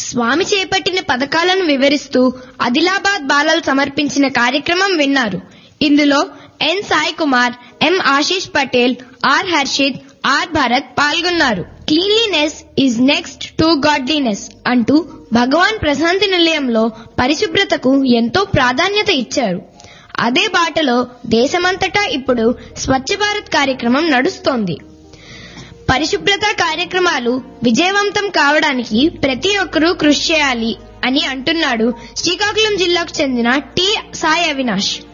స్వామి చేపట్టిన పథకాలను వివరిస్తూ ఆదిలాబాద్ బాలలు సమర్పించిన కార్యక్రమం విన్నారు ఇందులో N Sai Kumar M Ashish Patel R Harshit R Bharat పాల్గొన్నారు cleanliness is next to godliness అంటూ భగవాన్ ప్రశాంతి నిలయంలో పరిశుభ్రతకు ఎంతో ప్రాధాన్యత ఇచ్చారు అదే బాటలో దేశమంతటా ఇప్పుడు స్వచ్ఛ భారత్ కార్యక్రమం నడుస్తోంది పరిశుభ్రత కార్యక్రమాలు విజయవంతం కావడానికి ప్రతి ఒక్కరూ కృషి చేయాలి అని అంటున్నాడు శ్రీకాకుళం జిల్లాకు చెందిన టి సాయి అవినాష్